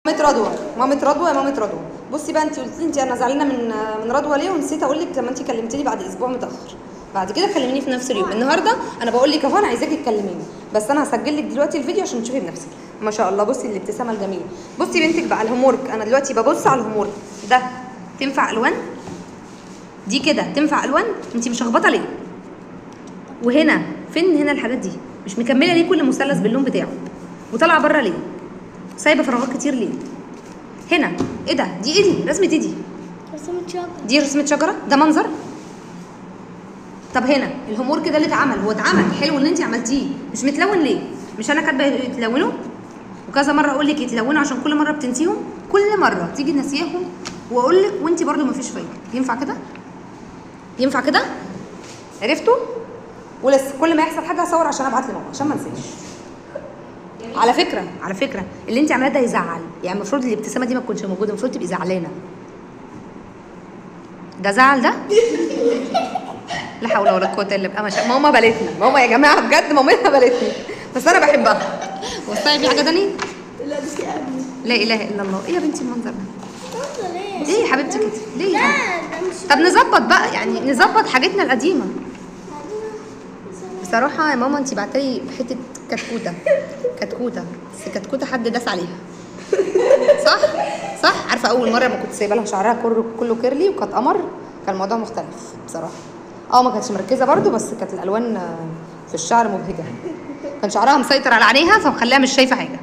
مامة رضوى مامة رضوى يا مامة رضوى بصي بقى انت قلت لي انت انا زعلانه من من رضوى ليه ونسيت اقول لك لما انت كلمتيني بعد اسبوع متاخر بعد كده كلميني في نفس اليوم النهارده انا بقول لك اهو انا عايزاكي تكلميني بس انا هسجل لك دلوقتي الفيديو عشان تشوفي بنفسك ما شاء الله بصي الابتسامه الجميله بصي بنتك بقى الهومورك انا دلوقتي ببص على الهومورك ده تنفع الوان دي كده تنفع الوان انت مشخبطه ليه وهنا فين هنا الحاجات دي مش مكمله ليه كل مثلث باللون بتاعه وطالعه بره ليه سايبه فراغات كتير ليه هنا ايه ده دي ايه دي رسمه ايه دي رسمت شجرة دي رسمه شجره ده منظر طب هنا الهومور كده اللي اتعمل هو اتعمل حلو اللي انت عملتيه مش متلون ليه مش انا كاتبه يتلونوا وكذا مره اقول لك يتلونوا عشان كل مره بتنسيهم كل مره تيجي ناسياهم واقول لك وانت برده مفيش فايده ينفع كده ينفع كده عرفتوا ولسه كل ما يحصل حاجه هصور عشان ابعت لماما عشان ما انساش على فكره على فكره اللي انت عاملاه ده يزعل يعني المفروض الابتسامه دي ما تكونش موجوده المفروض تبقي زعلانه ده زعل ده لا حول ولا قوه الا بالله ما شاء ماما بلتني ماما يا جماعه بجد مامتها بلتني بس انا بحبها وصايا في حاجه تانية لا دي قبل لا اله الا الله ايه يا بنتي المنظر ده اتفضل ليه؟ ليه يا حبيبتي كده ليه لا يعني؟ ده مش طب نظبط بقى يعني نظبط حاجتنا القديمه بصراحه يا ماما انت بعتلي حته كتكوته كتكوته بس كتكوته حد داس عليها صح صح عارفه اول مره ما كنت سايبه لها شعرها كله كله كيرلي وكانت قمر كان الموضوع مختلف بصراحه اه ما كانتش مركزه برضو بس كانت الالوان آه، في الشعر مبهجه كان شعرها مسيطر على عينيها فمخليها مش شايفه حاجه